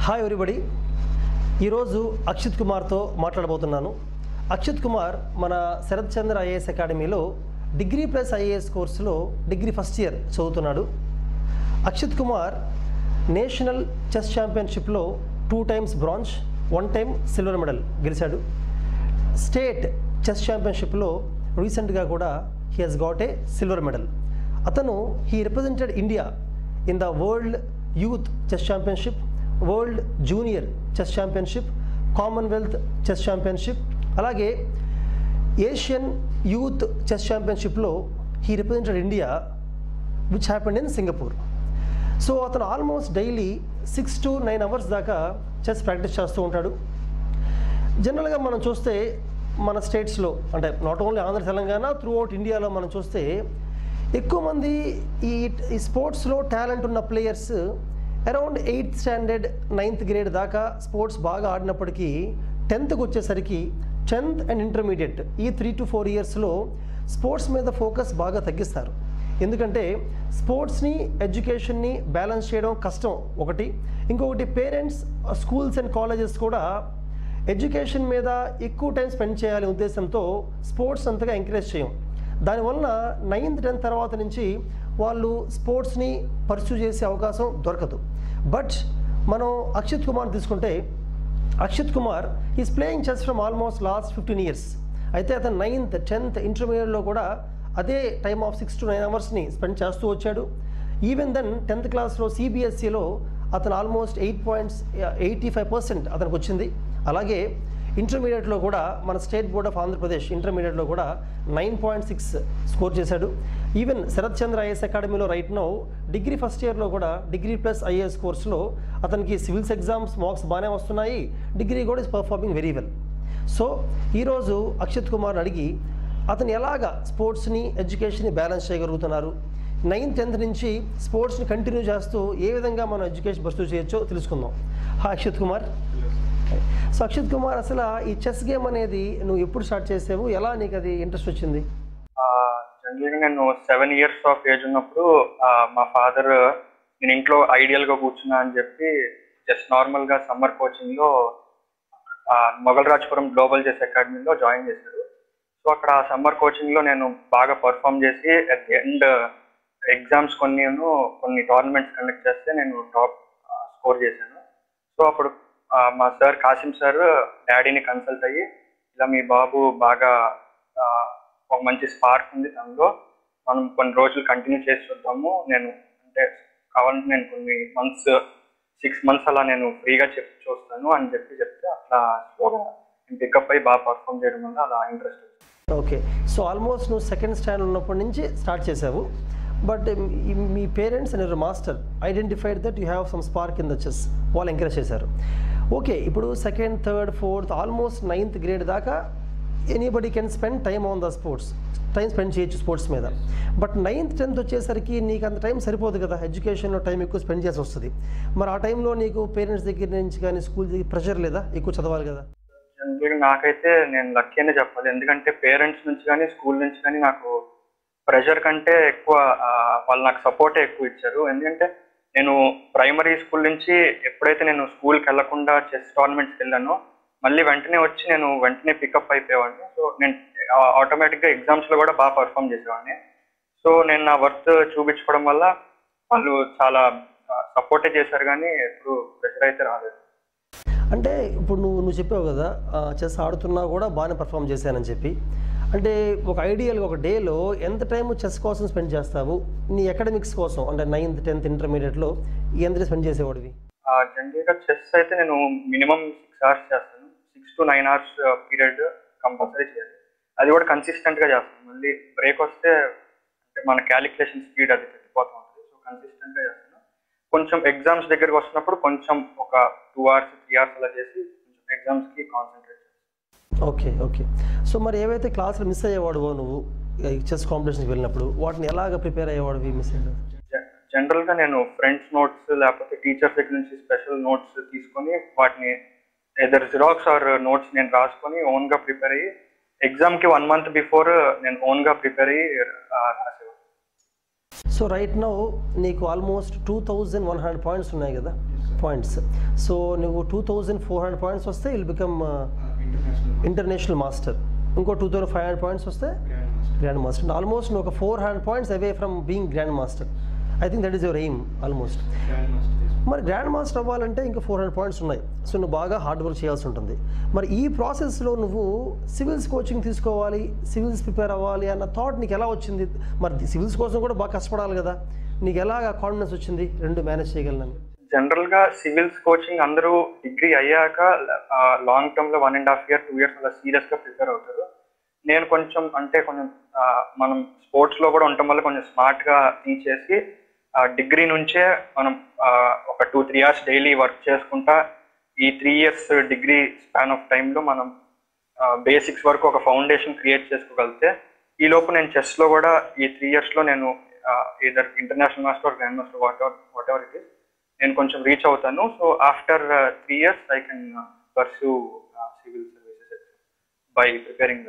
hi everybody ఈరోజు అక్షిత్ కుమార్తో మాట్లాడబోతున్నాను అక్షిత్ కుమార్ మన శరత్ చంద్ర ఐఏఎస్ అకాడమీలో డిగ్రీ ప్లస్ ఐఏఎస్ కోర్సులో డిగ్రీ ఫస్ట్ ఇయర్ చదువుతున్నాడు అక్షిత్ కుమార్ నేషనల్ చెస్ ఛాంపియన్షిప్లో two times bronze one time silver medal గెలిచాడు స్టేట్ చెస్ ఛాంపియన్షిప్లో రీసెంట్గా కూడా he has got a silver medal అతను he represented India in the world youth chess championship world junior chess championship commonwealth chess championship అలాగే Asian youth chess ఛాంపియన్షిప్లో he represented India which happened in Singapore so అతను almost daily six to nine hours దాకా chess practice చేస్తూ ఉంటాడు జనరల్గా మనం చూస్తే మన స్టేట్స్లో అంటే not only Andhra Telangana throughout ఇండియాలో మనం చూస్తే ఎక్కువ మంది ఈ ఈ స్పోర్ట్స్లో టాలెంట్ ఉన్న players around eighth standard ninth grade దాకా స్పోర్ట్స్ బాగా ఆడినప్పటికీ టెన్త్కి వచ్చేసరికి టెన్త్ అండ్ ఇంటర్మీడియట్ ఈ త్రీ టు ఫోర్ ఇయర్స్లో స్పోర్ట్స్ మీద ఫోకస్ బాగా తగ్గిస్తారు ఎందుకంటే స్పోర్ట్స్ని ఎడ్యుకేషన్ని బ్యాలెన్స్ చేయడం కష్టం ఒకటి ఇంకొకటి పేరెంట్స్ స్కూల్స్ అండ్ కాలేజెస్ కూడా ఎడ్యుకేషన్ మీద ఎక్కువ టైం స్పెండ్ చేయాలనే ఉద్దేశంతో స్పోర్ట్స్ అంతగా ఎంకరేజ్ చేయం దానివల్ల నైన్త్ టెన్త్ తర్వాత నుంచి వాళ్ళు స్పోర్ట్స్ని పర్సూ చేసే అవకాశం దొరకదు బట్ మనం అక్షిత్ కుమార్ తీసుకుంటే Akshith Kumar is playing chess from almost last fifteen years అయితే అతను నైన్త్ టెన్త్ ఇంటర్మీడియట్లో కూడా అదే time of six to nine అవర్స్ని స్పెండ్ చేస్తూ వచ్చాడు ఈవెన్ దెన్ టెన్త్ క్లాస్లో సిబిఎస్ఈలో అతను almost eight points eighty five percent అతనికి వచ్చింది అలాగే ఇంటర్మీడియట్లో కూడా మన స్టేట్ బోర్డ్ ఆఫ్ ఆంధ్రప్రదేశ్ ఇంటర్మీడియట్లో కూడా నైన్ పాయింట్ సిక్స్ స్కోర్ చేశాడు ఈవెన్ శరత్ చంద్ర ఐఏఎస్ అకాడమీలో రైట్ నో డిగ్రీ ఫస్ట్ ఇయర్లో కూడా డిగ్రీ ప్లస్ ఐఏఎస్ కోర్సులో అతనికి సివిల్స్ ఎగ్జామ్స్ మార్క్స్ బాగానే వస్తున్నాయి డిగ్రీ కూడా is performing very well so ఈరోజు అక్షిత్ కుమార్ని అడిగి అతను ఎలాగా స్పోర్ట్స్ని ఎడ్యుకేషన్ని బ్యాలెన్స్ చేయగలుగుతున్నారు నైన్త్ టెన్త్ నుంచి స్పోర్ట్స్ని కంటిన్యూ చేస్తూ ఏ విధంగా మనం ఎడ్యుకేషన్ పర్సూ చేయొచ్చో తెలుసుకుందాం హాయ్ అక్షిత్ కుమార్ సో అక్షిత్ కుమార్ అసలు ఈ చెస్ గేమ్ అనేది నువ్వు ఎప్పుడు స్టార్ట్ చేసావు ఎలా నీకు అది ఇంట్రెస్ట్ వచ్చింది జనరల్గా నేను సెవెన్ ఇయర్స్ ఆఫ్ ఏజ్ ఉన్నప్పుడు ఆ, మా ఫాదర్ నేను ఇంట్లో ఐడియల్గా కూర్చున్నా అని చెప్పి జస్ట్ నార్మల్గా సమ్మర్ కోచింగ్లో మొగల్రాజ్పురం గ్లోబల్ చెస్ అకాడమీలో జాయిన్ చేశారు సో అక్కడ ఆ సమ్మర్ కోచింగ్లో నేను బాగా పర్ఫామ్ చేసి అట్ ది ఎండ్ ఎగ్జామ్స్ కొన్ని కొన్ని టోర్నమెంట్స్ కండక్ట్ చేస్తే నేను టాప్ స్కోర్ చేశాను సో అప్పుడు ఆ, మా సార్ కాసిం సార్ డాడీని కన్సల్ట్ అయ్యి ఇలా మీ బాబు బాగా ఆ, ఒక మంచి స్పార్క్ ఉంది తనలో మనం కొన్ని రోజులు కంటిన్యూ చేసి చూద్దాము నేను అంటే కావాలంటే నేను కొన్ని మంత్స్ సిక్స్ మంత్స్ అలా నేను ఫ్రీగా చెప్పి చూస్తాను అని చెప్పి చెప్తే అట్లా స్లోగా పికప్ అయ్యి బాగా పర్ఫామ్ చేయడం వల్ల అలా ఇంట్రెస్ట్ వచ్చింది ఓకే సో ఆల్మోస్ట్ నువ్వు సెకండ్ స్టాండ్ ఉన్నప్పటి నుంచి స్టార్ట్ చేసావు బట్ మీ parents and master identified that you have some spark in the chess వాళ్ళు ఎంకరేజ్ చేశారు ఓకే ఇప్పుడు second third fourth almost ninth grade దాకా anybody can spend time on the sports time spend చేయొచ్చు sports మీద but ninth tenth వచ్చేసరికి నీకు అంత time సరిపోదు కదా ఎడ్యుకేషన్లో టైం ఎక్కువ స్పెండ్ చేసి వస్తుంది మరి ఆ టైంలో నీకు పేరెంట్స్ దగ్గర నుంచి కానీ స్కూల్ దగ్గర ప్రెషర్ లేదా ఎక్కువ చదవాలి కదా జనరల్గా నాకైతే నేను లక్కీ అనే చెప్పాలి ఎందుకంటే పేరెంట్స్ నుంచి కానీ స్కూల్ నుంచి కానీ నాకు ప్రెషర్ కంటే ఎక్కువ ఆ, వాళ్ళు నాకు సపోర్టే ఎక్కువ ఇచ్చారు ఎందుకంటే నేను ప్రైమరీ స్కూల్ నుంచి ఎప్పుడైతే నేను స్కూల్కి వెళ్లకుండా చెస్ టోర్నమెంట్స్కి వెళ్ళానో మళ్ళీ వెంటనే వచ్చి నేను వెంటనే పికప్ అయిపోయేవాడిని సో నేను ఆటోమేటిక్గా ఎగ్జామ్స్లో కూడా బాగా పర్ఫామ్ చేసేవాడిని సో నేను నా వర్త్ చూపించుకోవడం వల్ల వాళ్ళు చాలా సపోర్టే చేశారు కానీ ఎప్పుడు ప్రెషర్ అయితే రాలేదు అంటే ఇప్పుడు నువ్వు నువ్వు చెప్పావు కదా చెస్ ఆడుతున్నా కూడా బాగానే పర్ఫామ్ చేశానని చెప్పి అంటే ఒక ఐడియల్గా ఒక డేలో ఎంత టైం చెస్ కోసం స్పెండ్ చేస్తావు నీ అకాడమిక్స్ కోసం అంటే నైన్త్ టెన్త్ ఇంటర్మీడియట్లో ఎంత స్పెండ్ చేసేవాడివి జనరల్గా చెస్ అయితే నేను మినిమం సిక్స్ అవర్స్ చేస్తాను six to nine hours period compulsory చేయాలి అది కూడా కన్సిస్టెంట్గా చేస్తాను మళ్ళీ బ్రేక్ వస్తే అంటే మన క్యాలిక్యులేషన్ స్పీడ్ అది తగ్గిపోతూ ఉంటుంది సో కన్సిస్టెంట్గా చేస్తాను కొంచెం ఎగ్జామ్స్ దగ్గరికి వస్తున్నప్పుడు కొంచెం ఒక టూ అవర్స్ త్రీ అవర్స్ అలా చేసి కొంచెం ఎగ్జామ్స్కి కాన్సన్ట్రేట్ చేస్తాను ఓకే ఓకే సో మరి ఏవైతే క్లాసులు మిస్ అయ్యేవాడువో నువ్వు చెస్ కాంపిటీషన్కి వెళ్ళినప్పుడు వాటిని ఎలాగ ప్రిపేర్ అయ్యేవాడివి మిస్ అయ్యాడు జనరల్గా నేను ఫ్రెండ్స్ నోట్స్ లేకపోతే టీచర్స్ దగ్గర నుంచి స్పెషల్ నోట్స్ తీసుకొని వాటిని ఎదర్ జిరాక్స్ ఆర్ నోట్స్ నేను రాసుకొని ఓన్గా ప్రిపేర్ అయ్యి ఎగ్జామ్కి వన్ మంత్ బిఫోర్ నేను ఓన్గా ప్రిపేర్ అయ్యి ఆ, రాసేవాడిని సో రైట్ నౌ నీకు almost two thousand one hundred points ఉన్నాయి కదా పాయింట్స్ సో నువ్వు two thousand four hundred points వస్తే will become international international master ఇంకో two thousand five hundred points వస్తే grand master grand master almost నువ్వు ఒక four hundred points away from being grand master I think that is your aim almost grand master తీసుకున్నాను మరి grand master అవ్వాలంటే ఇంకా four hundred points ఉన్నాయి so నువ్వు బాగా హార్డ్ వర్క్ చేయాల్సి ఉంటుంది మరి ఈ ప్రాసెస్లో నువ్వు సివిల్స్ కోచింగ్ తీసుకోవాలి సివిల్స్ ప్రిపేర్ అవ్వాలి అన్న థాట్ నీకు ఎలా వచ్చింది మరి సివిల్స్ కోసం కూడా బాగా కష్టపడాలి కదా నీకు ఎలా కాన్ఫిడెన్స్ వచ్చింది రెండు మేనేజ్ చేయగలను జనరల్ గా సివిల్స్ కోచింగ్ అందరూ డిగ్రీ అయ్యాక లాంగ్ టర్మ్ లో one and half year two years అలా సీరియస్ గా ప్రిపేర్ అవుతారు నేను కొంచెం అంటే కొంచెం ఆ, మనం స్పోర్ట్స్ లో కూడా ఉండటం వల్ల కొంచెం స్మార్ట్ గా థింక్ చేసి డిగ్రీ నుంచే మనం ఆ, ఒక two three years daily work చేసుకుంటా ఈ త్రీ ఇయర్స్ డిగ్రీ స్పాన్ ఆఫ్ టైంలో మనం బేసిక్స్ వరకు ఒక ఫౌండేషన్ క్రియేట్ చేసుకోగలిగితే ఈ లోపు నేను చెస్ లో కూడా ఈ త్రీ ఇయర్స్ లో నేను either international master grand master whatever whatever it is నేను కొంచెం రీచ్ అవుతాను so after three years I can pursue civil services by preparing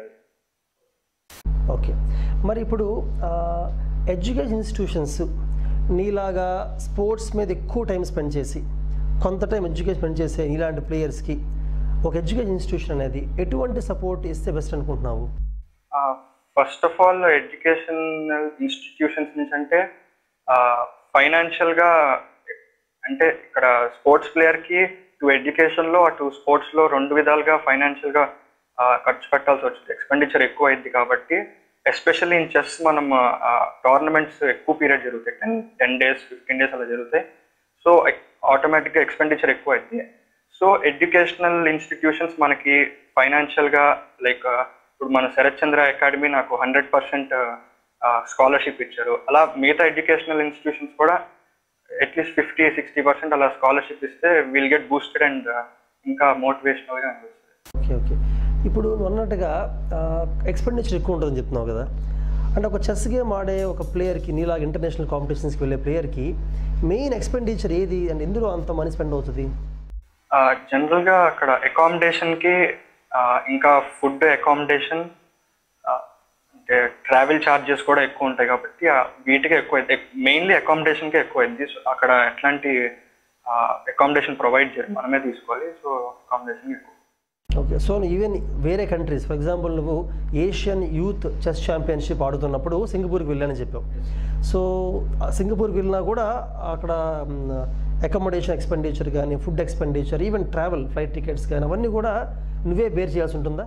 okay మరి ఇప్పుడు ఎడ్యుకేషన్ ఇన్స్టిట్యూషన్స్ నీలాగా స్పోర్ట్స్ మీద ఎక్కువ టైం స్పెండ్ చేసి కొంత టైం ఎడ్యుకేషన్ స్పెండ్ చేసే ఇలాంటి ప్లేయర్స్కి ఒక ఎడ్యుకేషన్ ఇన్స్టిట్యూషన్ అనేది ఎటువంటి సపోర్ట్ ఇస్తే బెస్ట్ అనుకుంటున్నావు first of all educational institutions నుంచి అంటే ఫైనాన్షియల్గా అంటే ఇక్కడ స్పోర్ట్స్ ప్లేయర్కి టు ఎడ్యుకేషన్లో అటు స్పోర్ట్స్లో రెండు విధాలుగా ఫైనాన్షియల్గా ఖర్చు పెట్టాల్సి వచ్చింది ఎక్స్పెండిచర్ ఎక్కువ అయింది కాబట్టి ఎస్పెషల్లీ ఇన్ చెస్ మనం టోర్నమెంట్స్ ఎక్కువ పీరియడ్ జరుగుతాయి ten ten days fifteen days అలా జరుగుతాయి సో ఆటోమేటిక్గా ఎక్స్పెండిచర్ ఎక్కువ అయింది సో ఎడ్యుకేషనల్ ఇన్స్టిట్యూషన్స్ మనకి ఫైనాన్షియల్గా లైక్ ఇప్పుడు మన శరత్ చంద్ర అకాడమీ నాకు హండ్రెడ్ పర్సెంట్ స్కాలర్షిప్ ఇచ్చారు అలా మిగతా ఎడ్యుకేషనల్ ఇన్స్టిట్యూషన్స్ కూడా అట్లీస్ట్ ఫిఫ్టీ సిక్స్టీ పర్సెంట్ అలా స్కాలర్షిప్ ఇస్తే విల్ గెట్ బూస్టెడ్ అండ్ ఇంకా మోటివేషనల్గా అనిపిస్తుంది ఓకే ఓకే ఇప్పుడు నువ్వు అన్నట్టుగా ఎక్స్పెండిచర్ ఎక్కువ ఉంటుందని చెప్తున్నావు కదా అంటే ఒక చెస్ గేమ్ ఆడే ఒక ప్లేయర్కి నీలాగా ఇంటర్నేషనల్ కాంపిటీషన్స్కి వెళ్ళే ప్లేయర్కి మెయిన్ ఎక్స్పెండిచర్ ఏది అండ్ ఎందులో అంత మనీ స్పెండ్ అవుతుంది జనరల్గా అక్కడ అకామిడేషన్కి ఇంకా ఫుడ్ అకామిడేషన్ అంటే ట్రావెల్ ఛార్జెస్ కూడా ఎక్కువ ఉంటాయి కాబట్టి ఆ, వీటికి ఎక్కువ మెయిన్లీ అకామిడేషన్కే ఎక్కువ అయింది సో అక్కడ ఎట్లాంటి అకామిడేషన్ ప్రొవైడ్ చేయరు మనమే తీసుకోవాలి సో అకామిడేషన్ ఎక్కువ ఓకే సో ఈవెన్ వేరే కంట్రీస్ ఫర్ ఎగ్జాంపుల్ నువ్వు ఏషియన్ యూత్ చెస్ ఛాంపియన్షిప్ ఆడుతున్నప్పుడు సింగపూర్కి వెళ్ళానని చెప్పావు సో ఆ సింగపూర్కి వెళ్ళినా కూడా అక్కడ అకామిడేషన్ ఎక్స్పెండిచర్ కానీ food expenditure even travel flight tickets కానీ అవన్నీ కూడా నువ్వే బేర్ చేయాల్సి ఉంటుందా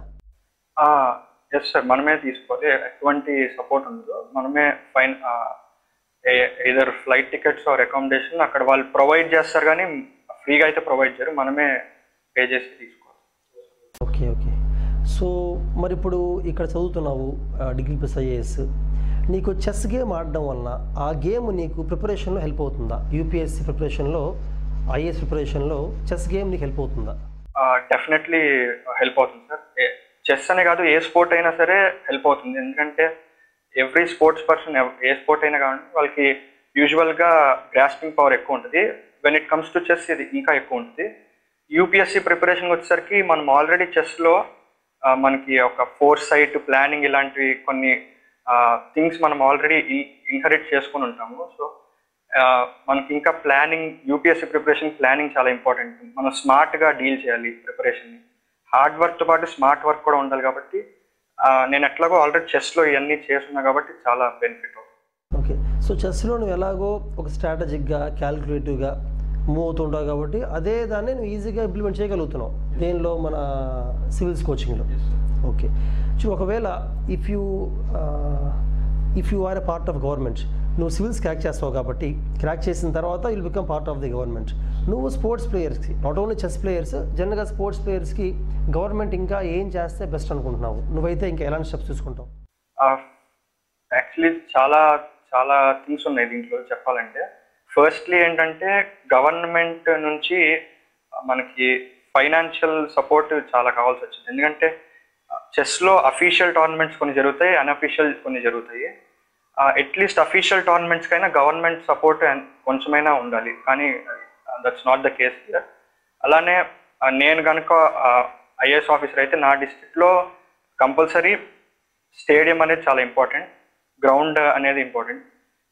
ఎస్ సార్ మనమే తీసుకోవాలి ఎటువంటి సపోర్ట్ ఉండదు మనమే fine either flight tickets or accommodation అక్కడ వాళ్ళు ప్రొవైడ్ చేస్తారు కానీ ఫ్రీగా అయితే ప్రొవైడ్ చేయరు మనమే పే చేసి తీసుకోవాలి ఓకే ఓకే సో మరి ఇప్పుడు ఇక్కడ చదువుతున్నావు డిగ్రీ ప్లస్ ఐఏఎస్ నీకు చెస్ గేమ్ ఆడడం వలన ఆ గేమ్ నీకు ప్రిపరేషన్లో హెల్ప్ అవుతుందా యూపీఎస్సీ ప్రిపరేషన్లో ఐఏఎస్ ప్రిపరేషన్లో చెస్ గేమ్ నీకు హెల్ప్ అవుతుందా డెఫినెట్లీ హెల్ప్ అవుతుంది సార్ చెస్ అనే కాదు ఏ స్పోర్ట్ అయినా సరే హెల్ప్ అవుతుంది ఎందుకంటే ఎవ్రీ స్పోర్ట్స్ పర్సన్ ఏ స్పోర్ట్ అయినా కానీ వాళ్ళకి యూజువల్గా గ్రాస్పింగ్ పవర్ ఎక్కువ ఉంటుంది when it comes to chess ఇది ఇంకా ఎక్కువ ఉంటుంది యూపీఎస్సీ ప్రిపరేషన్ వచ్చేసరికి మనం ఆల్రెడీ చెస్లో మనకి ఒక ఫోర్ సైట్ ప్లానింగ్ ఇలాంటివి కొన్ని థింగ్స్ మనం ఆల్రెడీ ఇన్హెరిట్ చేసుకొని ఉంటాము సో మనకి ఇంకా ప్లానింగ్ యూపీఎస్సీ ప్రిపరేషన్ ప్లానింగ్ చాలా ఇంపార్టెంట్ మనం స్మార్ట్గా డీల్ చేయాలి ప్రిపరేషన్ని హార్డ్ వర్క్తో పాటు స్మార్ట్ వర్క్ కూడా ఉండాలి కాబట్టి ఆ, నేను ఎట్లాగో ఆల్రెడీ చెస్లో ఇవన్నీ చేస్తున్నా కాబట్టి చాలా బెనిఫిట్ అవుతుంది ఓకే సో చెస్లో నువ్వు ఎలాగో ఒక స్ట్రాటజిక్గా క్యాలిక్యులేటివ్గా మూవ్ అవుతుంటావు కాబట్టి అదే దాన్ని నువ్వు ఈజీగా ఇంప్లిమెంట్ చేయగలుగుతున్నావు దేనిలో మన సివిల్స్ కోచింగ్లో ఓకే సో ఒకవేళ if you if you are a part of government నువ్వు సివిల్స్ క్రాక్ చేస్తావు కాబట్టి క్రాక్ చేసిన తర్వాత will become part of the government నువ్వు స్పోర్ట్స్ ప్లేయర్స్కి నాట్ ఓన్లీ చెస్ ప్లేయర్స్ జనరల్గా స్పోర్ట్స్ ప్లేయర్స్కి గవర్నమెంట్ ఇంకా ఏం చేస్తే బెస్ట్ అనుకుంటున్నావు నువ్వైతే ఇంకా ఎలాంటి స్టెప్స్ తీసుకుంటావు యాక్చువల్లీ చాలా చాలా థింగ్స్ ఉన్నాయి దీంట్లో చెప్పాలంటే ఫస్ట్లీ ఏంటంటే గవర్నమెంట్ నుంచి మనకి ఫైనాన్షియల్ సపోర్ట్ చాలా కావాల్సి వచ్చింది ఎందుకంటే చెస్లో అఫీషియల్ టోర్నమెంట్స్ కొన్ని జరుగుతాయి అన్అఫీషియల్ కొన్ని జరుగుతాయి అట్లీస్ట్ అఫీషియల్ టోర్నమెంట్స్ కైనా గవర్నమెంట్ సపోర్ట్ కొంచెమైనా ఉండాలి కానీ దట్స్ నాట్ ద కేస్ అలానే ఆ, నేను కనుక ఐఏఎస్ ఆఫీసర్ అయితే నా డిస్ట్రిక్ట్లో కంపల్సరీ స్టేడియం అనేది చాలా ఇంపార్టెంట్ గ్రౌండ్ అనేది ఇంపార్టెంట్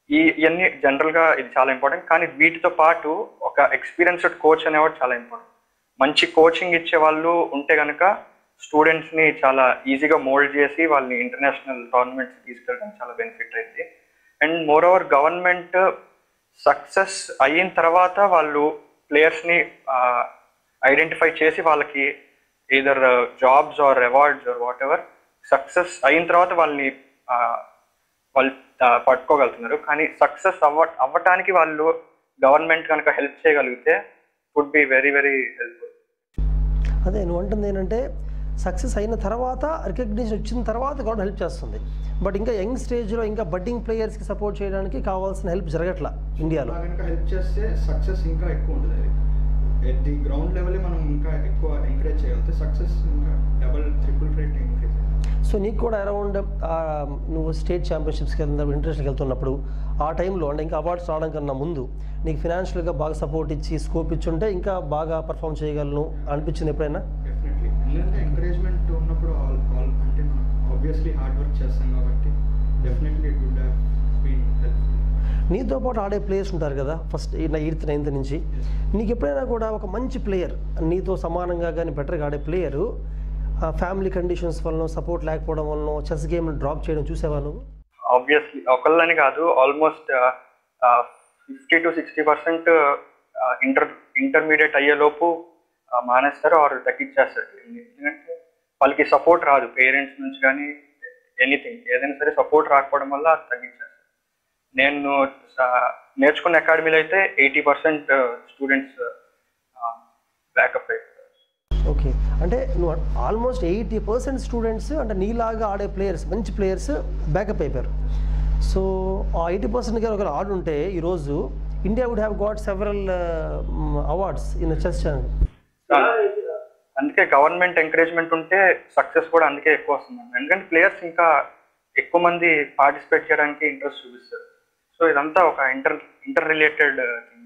ఈ ఇవన్నీ జనరల్గా ఇది చాలా ఇంపార్టెంట్ కానీ వీటితో పాటు ఒక ఎక్స్పీరియన్స్డ్ కోచ్ అనేవాడు చాలా ఇంపార్టెంట్ మంచి కోచింగ్ ఇచ్చే వాళ్ళు ఉంటే కనుక స్టూడెంట్స్ని చాలా ఈజీగా మోల్డ్ చేసి వాళ్ళని ఇంటర్నేషనల్ టోర్నమెంట్స్ తీసుకెళ్ళడం చాలా బెనిఫిట్ అయింది and moreover government success అయిన తర్వాత వాళ్ళు ప్లేయర్స్ని ఐడెంటిఫై చేసి వాళ్ళకి either jobs or awards or whatever success అయిన తర్వాత వాళ్ళని ఆ, వాళ్ళు ఆ, పట్టుకోగలుగుతున్నారు కానీ సక్సెస్ అవ్వ అవ్వటానికి వాళ్ళు గవర్నమెంట్ కనుక హెల్ప్ చేయగలిగితే would be very very helpful అదే నువ్వు అంటుంది ఏంటంటే సక్సెస్ అయిన తర్వాత రికగ్నిషన్ వచ్చిన తర్వాత గవర్నమెంట్ హెల్ప్ చేస్తుంది బట్ ఇంకా యంగ్ స్టేజ్లో ఇంకా బడ్డింగ్ ప్లేయర్స్కి సపోర్ట్ చేయడానికి కావాల్సిన హెల్ప్ జరగట్లా ఇండియాలో అలా కనుక హెల్ప్ చేస్తే సక్సెస్ ఇంకా ఎక్కువ ఉంటుంది అది ఎట్ ది గ్రౌండ్ లెవెల్ మనం ఇంకా ఎక్కువ ఎంకరేజ్ చేయగలిగితే సక్సెస్ ఇంకా double triple rate increase so నీకు కూడా అరౌండ్ నువ్వు స్టేట్ ఛాంపియన్షిప్స్కి వెళ్తున్నప్పుడు ఇంటర్నేషనల్కి వెళ్తున్నప్పుడు ఆ టైంలో అంటే ఇంకా అవార్డ్స్ రావడం కన్నా ముందు నీకు ఫినాన్షియల్గా బాగా సపోర్ట్ ఇచ్చి స్కోప్ ఇచ్చుంటే ఇంకా బాగా పర్ఫామ్ చేయగలను అనిపించింది ఎప్పుడైనా డెఫినెట్లీ ఎందుకంటే ఎంకరేజ్మెంట్ ఉన్నప్పుడు ఆల్ ఆల్ అంటే మనం ఆబ్వియస్లీ హార్డ్ వర్క్ చేస్తాం కాబట్టి definitely it would have been helpful నీతో పాటు ఆడే ప్లేయర్స్ ఉంటారు కదా ఫస్ట్ ఎయిత్ నైన్త్ నుంచి నీకు ఎప్పుడైనా కూడా ఒక మంచి ప్లేయర్ నీతో సమానంగా కానీ బెటర్గా ఆడే ప్లేయరు ఫ్యామిలీ కండిషన్స్ వలన సపోర్ట్ లేకపోవడం వలన చెస్ గేమ్ని డ్రాప్ చేయడం చూసావా నువ్వు ఆబ్వియస్లీ ఒకళ్ళని కాదు almost fifty to sixty percent inter intermediate అయ్యేలోపు ఆ, మానేస్తారు ఆర్ తగ్గించేస్తారు ఎందుకంటే వాళ్ళకి సపోర్ట్ రాదు పేరెంట్స్ నుంచి కానీ ఎనీథింగ్ ఏదైనా సరే సపోర్ట్ రాకపోవడం వల్ల అది తగ్గించేస్తారు నేను ఆ, నేర్చుకున్న అకాడమీలో అయితే ఎయిటీ పర్సెంట్ స్టూడెంట్స్ బ్యాకప్ అయిపోతారు ఓకే అంటే నువ్వు ఆల్మోస్ట్ ఎయిటీ పర్సెంట్ స్టూడెంట్స్ అంటే నీలాగా ఆడే ప్లేయర్స్ మంచి ప్లేయర్స్ బ్యాకప్ అయిపోయారు సో ఆ ఎయిటీ పర్సెంట్ గారు ఒకరు ఆడుంటే ఈరోజు India would have got several awards in chess channel అందుకే గవర్నమెంట్ ఎంకరేజ్మెంట్ ఉంటే సక్సెస్ కూడా అందుకే ఎక్కువ వస్తుంది ఎందుకంటే ప్లేయర్స్ ఇంకా ఎక్కువ మంది పార్టిసిపేట్ చేయడానికి ఇంట్రెస్ట్ చూపిస్తారు సో ఇదంతా ఒక inter inter related thing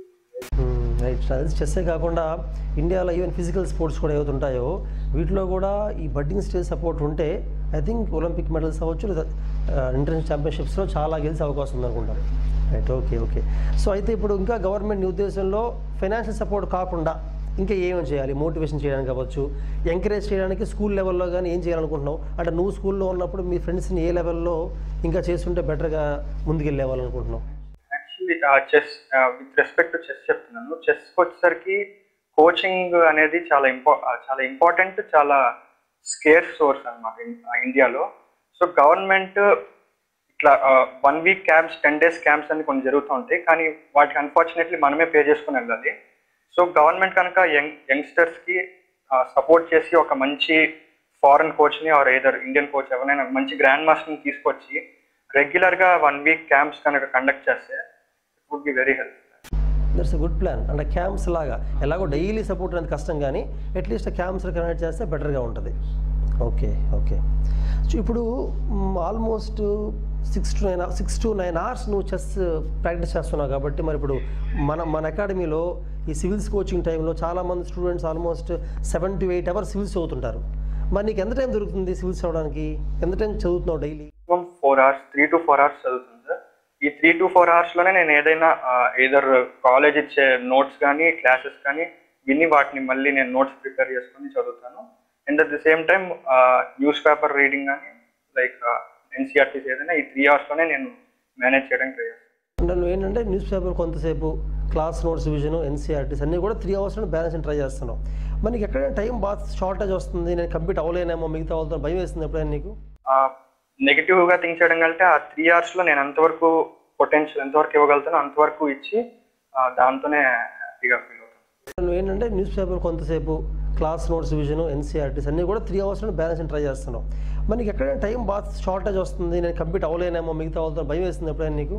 right అది చెస్సే కాకుండా ఇండియాలో ఈవెన్ ఫిజికల్ స్పోర్ట్స్ కూడా ఏవైతే ఉంటాయో వీటిలో కూడా ఈ బడ్డింగ్ స్టేజ్ సపోర్ట్ ఉంటే ఐ థింక్ ఒలింపిక్ మెడల్స్ అవ్వచ్చు లేదా ఇంటర్నేషనల్ ఛాంపియన్షిప్స్లో చాలా గెలిచే అవకాశం ఉందనుకుంటాను రైట్ ఓకే ఓకే సో అయితే ఇప్పుడు ఇంకా గవర్నమెంట్ నీ ఉద్దేశంలో ఫైనాన్షియల్ సపోర్ట్ కాకుండా ఇంకా ఏమేమి చేయాలి మోటివేషన్ చేయడానికి కావచ్చు ఎంకరేజ్ చేయడానికి స్కూల్ లెవెల్లో కానీ ఏం చేయాలనుకుంటున్నావు అంటే నువ్వు స్కూల్లో ఉన్నప్పుడు మీ ఫ్రెండ్స్ని ఏ లెవెల్లో ఇంకా చేస్తుంటే బెటర్గా ముందుకెళ్ళేవాలనుకుంటున్నావు actually chess with respect to chess చెప్తున్నాను చెస్కి వచ్చేసరికి కోచింగ్ అనేది చాలా ఇంపా చాలా ఇంపార్టెంట్ చాలా స్కేర్ సోర్స్ అనమాట ఇండియాలో సో గవర్నమెంట్ ఇట్లా one week camps ten days camps అని కొన్ని జరుగుతూ ఉంటాయి కానీ వాటికి అన్ఫార్చునేట్లీ మనమే పే చేసుకుని వెళ్ళాలి సో గవర్నమెంట్ కనుక యంగ్ యంగ్స్టర్స్కి సపోర్ట్ చేసి ఒక మంచి ఫారెన్ కోచ్ని ఆర్ ఏదర్ ఇండియన్ కోచ్ ఎవరైనా మంచి గ్రాండ్ మాస్టర్ని తీసుకొచ్చి రెగ్యులర్గా వన్ వీక్ క్యాంప్స్ కనుక కండక్ట్ చేస్తే it would be very help that's a good plan అంటే క్యాంప్స్ లాగా ఎలాగో డైలీ సపోర్ట్ అనేది కష్టం కానీ అట్లీస్ట్ క్యాంప్స్ కనెక్ట్ చేస్తే బెటర్గా ఉంటుంది ఓకే ఓకే సో ఇప్పుడు almost six to nine six to nine hours నువ్వు చెస్ ప్రాక్టీస్ చేస్తున్నావు కాబట్టి మరి ఇప్పుడు మన మన అకాడమీలో ఈ సివిల్స్ కోచింగ్ టైంలో చాలామంది students almost seven to eight hours civils చదువుతుంటారు మరి నీకు ఎంత టైం దొరుకుతుంది సివిల్స్ చదవడానికి ఎంత టైం చదువుతున్నావు daily minimum four hours three to four hours చదువుతుంది సార్ ఈ త్రీ టు ఫోర్ అవర్స్లోనే నేను ఏదైనా ఏదర్ కాలేజ్ ఇచ్చే నోట్స్ కానీ క్లాసెస్ కానీ విని వాటిని మళ్ళీ నేను నోట్స్ ప్రిపేర్ చేసుకొని చదువుతాను and at the same time news paper reading కానీ లైక్ ఎన్సీఆర్టీస్ ఏదైనా ఈ త్రీ అవర్స్లోనే నేను మేనేజ్ చేయడానికి ట్రై చేస్తాను అంటే నువ్వు ఏంటంటే న్యూస్ పేపర్ కొంతసేపు క్లాస్ నోట్స్ విజన్ ఎన్సీఆర్టీస్ అన్నీ కూడా త్రీ అవర్స్లో బ్యాలెన్స్ ట్రై చేస్తున్నావు మరి నీకు ఎక్కడైనా టైం బాగా షార్టేజ్ వస్తుంది నేను కంప్లీట్ అవ్వలేనేమో మిగతా వాళ్ళతో భయం వేస్తుంది ఎప్పుడైనా నీకు నెగిటివ్గా థింక్ చేయడం కంటే ఆ త్రీ అవర్స్లో నేను ఎంతవరకు పొటెన్షియల్ ఎంతవరకు ఇవ్వగలుగుతానో అంతవరకు ఇచ్చి ఆ, దాంతోనే హ్యాపీగా ఫీల్ అవుతాను నువ్వు ఏంటంటే న్యూస్ పేపర్ కొంతసేపు క్లాస్ నోట్స్ విజన్ ఎన్సీఆర్టీస్ అన్నీ కూడా త్రీ అవర్స్లో బ్యాలెన్స్ ట్రై చేస్తున్నావు మరి నీకు ఎక్కడైనా టైం బాగా షార్టేజ్ వస్తుంది నేను కంప్లీట్ అవ్వలేనేమో మిగతా వాళ్ళతో భయం వేస్తుంది ఎప్పుడైనా నీకు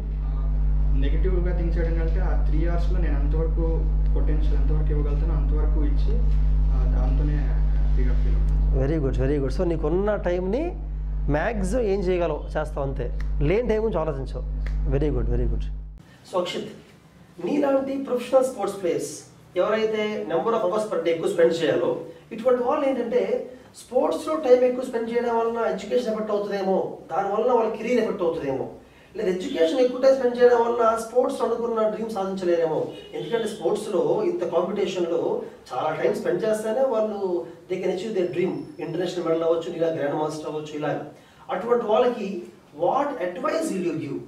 నెగిటివ్గా థింక్ చేయడం కంటే ఆ త్రీ అవర్స్లో నేను ఎంతవరకు పొటెన్షియల్ ఎంతవరకు ఇవ్వగలుగుతానో అంతవరకు ఇచ్చి ఆ, దాంతోనే హ్యాపీగా ఫీల్ అవుతాను very good very good so నీకున్న టైంని మ్యాక్సిమం ఏం చేయగలవు చేస్తావు అంతే లేని టైం గురించి ఆలోచించవు very good very good so Akshit నీలాంటి ప్రొఫెషనల్ స్పోర్ట్స్ ప్లేయర్స్ ఎవరైతే number of hours per day ఎక్కువ స్పెండ్ చేయాలో ఇటువంటి వాళ్ళు ఏంటంటే స్పోర్ట్స్లో టైం ఎక్కువ స్పెండ్ చేయడం వలన ఎడ్యుకేషన్ ఎఫెక్ట్ అవుతుందేమో దానివల్ల వాళ్ళ కెరీర్ ఎఫెక్ట్ అవుతుందేమో లేదా ఎడ్యుకేషన్ ఎక్కువ టైం స్పెండ్ చేయడం వల్ల స్పోర్ట్స్ అనుకున్న డ్రీమ్ సాధించలేరేమో ఎందుకంటే స్పోర్ట్స్లో ఇంత కాంపిటీషన్లో చాలా టైం స్పెండ్ చేస్తేనే వాళ్ళు they can achieve they dream international medal అవ్వచ్చు ఇలా గ్రాండ్ మాస్టర్ అవ్వచ్చు ఇలా అటువంటి వాళ్ళకి what advice will you give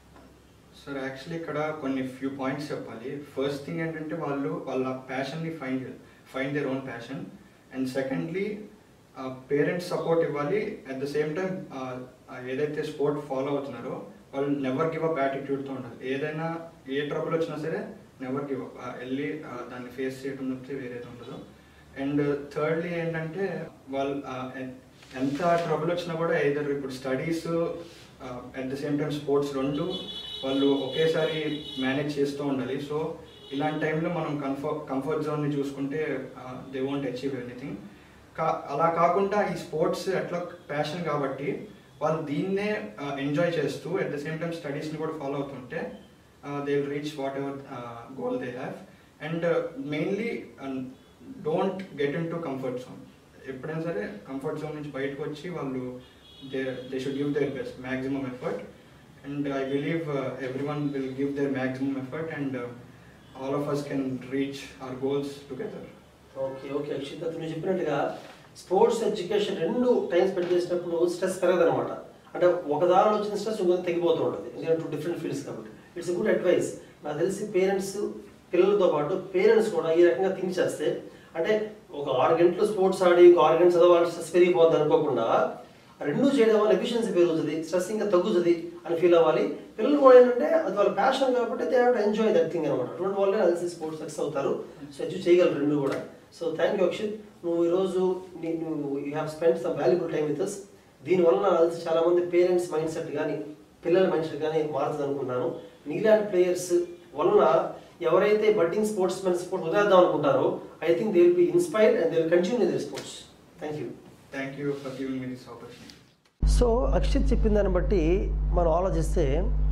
sir actually ఇక్కడ కొన్ని ఫ్యూ పాయింట్స్ చెప్పాలి ఫస్ట్ థింగ్ ఏంటంటే వాళ్ళు వాళ్ళ ప్యాషన్ని find find their own passion and secondly parents support ఇవ్వాలి అట్ ద సేమ్ టైం ఏదైతే స్పోర్ట్ ఫాలో అవుతున్నారో వాళ్ళు నెవర్ గివ్ అప్ యాటిట్యూడ్తో ఉండాలి ఏదైనా ఏ ట్రబుల్ వచ్చినా సరే నెవర్ గివ్ అప్ వెళ్ళి ఆ, దాన్ని ఫేస్ చేయడం తప్పితే వేరేది ఉండదు అండ్ థర్డ్లీ ఏంటంటే వాళ్ళు ఆ, ఎన్- ఎంత ట్రబుల్ వచ్చినా కూడా ఏదర్ ఇప్పుడు studies at the same time sports రెండు వాళ్ళు ఒకేసారి మేనేజ్ చేస్తూ ఉండాలి సో ఇలాంటి టైంలో మనం కంఫర్ట్ కంఫర్ట్ జోన్ని చూసుకుంటే దే వోంట్ అచీవ్ ఎనీథింగ్ కా అలా కాకుండా ఈ స్పోర్ట్స్ ఎట్లా ప్యాషన్ కాబట్టి వాళ్ళు దీన్నే ఎంజాయ్ చేస్తూ అట్ ద సేమ్ టైం స్టడీస్ని కూడా ఫాలో అవుతుంటే they will reach whatever goal they have and mainly don't get into comfort zone ఎప్పుడైనా సరే కంఫర్ట్ జోన్ నుంచి బయటకు వచ్చి వాళ్ళు they they should give their best maximum effort and I believe everyone will give their maximum effort and all of us can reach our goals together okay okay Akshit నువ్వు చెప్పినట్టుగా sports education రెండు time spend చేసినప్పుడు stress పెరగదనమాట అంటే ఒక దారిలో వచ్చిన stress ఇంకొక తగ్గిపోతూ ఉంటుంది ఎందుకంటే టూ డిఫరెంట్ ఫీల్డ్స్ కాబట్టి ఇట్స్ గుడ్ అడ్వైస్ నాకు తెలిసి పేరెంట్స్ పిల్లలతో పాటు పేరెంట్స్ కూడా ఈ రకంగా థింక్ చేస్తే అంటే ఒక ఆరు గంటలు స్పోర్ట్స్ ఆడి ఒక ఆరు గంటలు చదవాలి స్ట్రెస్ పెరిగిపోద్ది అనుకోకుండా ఆ రెండు చేయడం వల్ల ఎఫిషియన్సీ పెరుగుతుంది స్ట్రెస్ ఇంకా తగ్గుతుంది అని ఫీల్ అవ్వాలి పిల్లలు కూడా ఏంటంటే అది వాళ్ళ ప్యాషన్ కాబట్టి they have to enjoy that thing అనమాట అటువంటి వాళ్ళే కలిసి స్పోర్ట్స్ సక్సెస్ అవుతారు సో అచీవ్ చేయగలరు రెండు కూడా సో థ్యాంక్ యూ అక్షిత్ నువ్వు ఈరోజు నీ- నువ్వు you have spend some valuable time with us దీనివల్ల నాకు తెలిసి చాలా మంది పేరెంట్స్ మైండ్ సెట్ కానీ పిల్లల మైండ్ సెట్ కానీ మారుతుంది అనుకుంటున్నాను నీలాంటి ప్లేయర్స్ వలన ఎవరైతే బడ్డింగ్ స్పోర్ట్స్ మెన్ స్పోర్ట్స్ వదిలేద్దాం అనుకుంటారో I think they will be inspired and they will continue their sports thank you thank you for giving me this opportunity so Akshit చెప్పిన దాన్ని బట్టి మనం ఆలోచిస్తే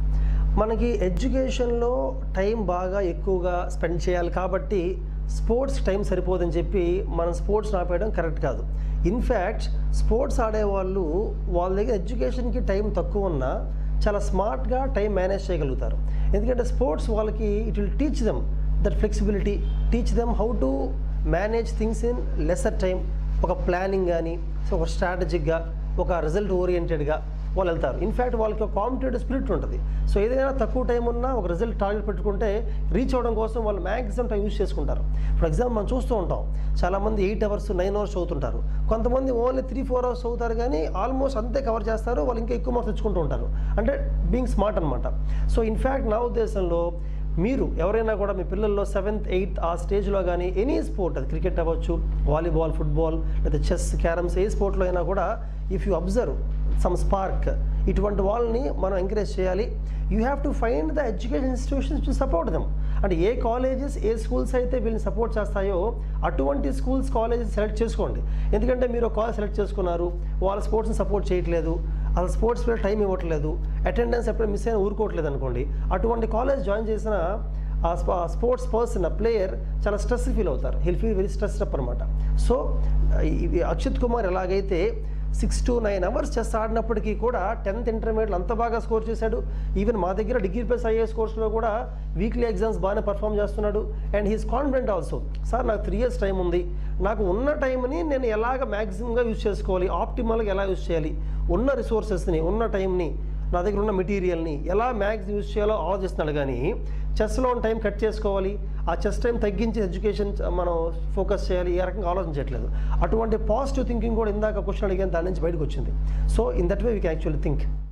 మనకి ఎడ్యుకేషన్లో టైం బాగా ఎక్కువగా స్పెండ్ చేయాలి కాబట్టి స్పోర్ట్స్ టైం సరిపోదని చెప్పి మనం స్పోర్ట్స్ ఆపేయడం కరెక్ట్ కాదు ఇన్ఫ్యాక్ట్ స్పోర్ట్స్ ఆడేవాళ్ళు వాళ్ళ దగ్గర ఎడ్యుకేషన్కి టైం తక్కువ ఉన్నా చాలా స్మార్ట్గా టైం మేనేజ్ చేయగలుగుతారు ఎందుకంటే స్పోర్ట్స్ వాళ్ళకి it will teach them that flexibility teach them how to manage things in lesser time ఒక ప్లానింగ్ కానీ సో ఒక స్ట్రాటజిక్గా ఒక రిజల్ట్ ఓరియంటెడ్గా వాళ్ళు వెళ్తారు ఇన్ఫ్యాక్ట్ వాళ్ళకి ఒక కాంపిటేటివ్ స్పిరిట్ ఉంటుంది సో ఏదైనా తక్కువ టైం ఉన్నా ఒక రిజల్ట్ టార్గెట్ పెట్టుకుంటే రీచ్ అవ్వడం కోసం వాళ్ళు మ్యాక్సిమం టైం యూస్ చేసుకుంటారు ఫర్ ఎగ్జాంపుల్ మనం చూస్తూ ఉంటాం చాలామంది ఎయిట్ అవర్స్ నైన్ అవర్స్ చదువుతుంటారు కొంతమంది ఓన్లీ త్రీ ఫోర్ అవర్స్ చదువుతారు కానీ ఆల్మోస్ట్ అంతే కవర్ చేస్తారు వాళ్ళు ఇంకా ఎక్కువ మార్క్స్ తెచ్చుకుంటూ ఉంటారు అంటే బీయింగ్ స్మార్ట్ అనమాట సో ఇన్ఫ్యాక్ట్ నా ఉద్దేశంలో మీరు ఎవరైనా కూడా మీ పిల్లల్లో సెవెంత్ ఎయిత్ ఆ స్టేజ్లో కానీ ఎనీ స్పోర్ట్ అది క్రికెట్ అవ్వచ్చు వాలీబాల్ ఫుట్బాల్ లేదా చెస్ క్యారమ్స్ ఏ స్పోర్ట్లో అయినా కూడా if you observe some spark ఇటువంటి వాళ్ళని మనం ఎంకరేజ్ చేయాలి you have to find the education institutions to support them అంటే ఏ కాలేజెస్ ఏ స్కూల్స్ అయితే వీళ్ళని సపోర్ట్ చేస్తాయో అటువంటి స్కూల్స్ కాలేజెస్ సెలెక్ట్ చేసుకోండి ఎందుకంటే మీరు ఒక కాలేజ్ సెలెక్ట్ చేసుకున్నారు వాళ్ళ స్పోర్ట్స్ని సపోర్ట్ చేయట్లేదు అసలు స్పోర్ట్స్ మీద టైం ఇవ్వట్లేదు అటెండెన్స్ ఎప్పుడు మిస్ అయినా ఊరుకోవట్లేదు అనుకోండి అటువంటి కాలేజ్ జాయిన్ చేసిన ఆ స్ప- ఆ స్పోర్ట్స్ పర్సన్ ఆ ప్లేయర్ చాలా స్ట్రెస్ ఫీల్ అవుతారు హిల్ ఫీల్ వెరీ స్ట్రెస్ అప్ అనమాట సో ఇది అక్షిత్ కుమార్ ఎలాగైతే six to nine hours chess ఆడినప్పటికీ కూడా టెన్త్ ఇంటర్మీడియట్ అంత బాగా స్కోర్ చేశాడు ఈవెన్ మా దగ్గర డిగ్రీ ప్లస్ ఐఏఎస్ కోర్సులో కూడా వీక్లీ ఎగ్జామ్స్ బాగానే పర్ఫామ్ చేస్తున్నాడు and he's confident also sir నాకు త్రీ ఇయర్స్ టైం ఉంది నాకు ఉన్న టైంని నేను ఎలాగ మ్యాక్సిమంగా యూజ్ చేసుకోవాలి ఆప్టిమల్గా ఎలా యూజ్ చేయాలి ఉన్న రిసోర్సెస్ని ఉన్న టైంని నా దగ్గర ఉన్న మెటీరియల్ని ఎలా మ్యాక్స్ యూజ్ చేయాలో ఆలోచిస్తున్నాడు కానీ చెస్లో ఉన్న టైం కట్ చేసుకోవాలి ఆ చెస్ టైం తగ్గించి ఎడ్యుకేషన్ మనం ఫోకస్ చేయాలి ఏ రకంగా ఆలోచించట్లేదు అటువంటి పాజిటివ్ థింకింగ్ కూడా ఇందాక క్వశ్చన్ అడిగాను దాని నుంచి బయటకు వచ్చింది so in that way we can actually think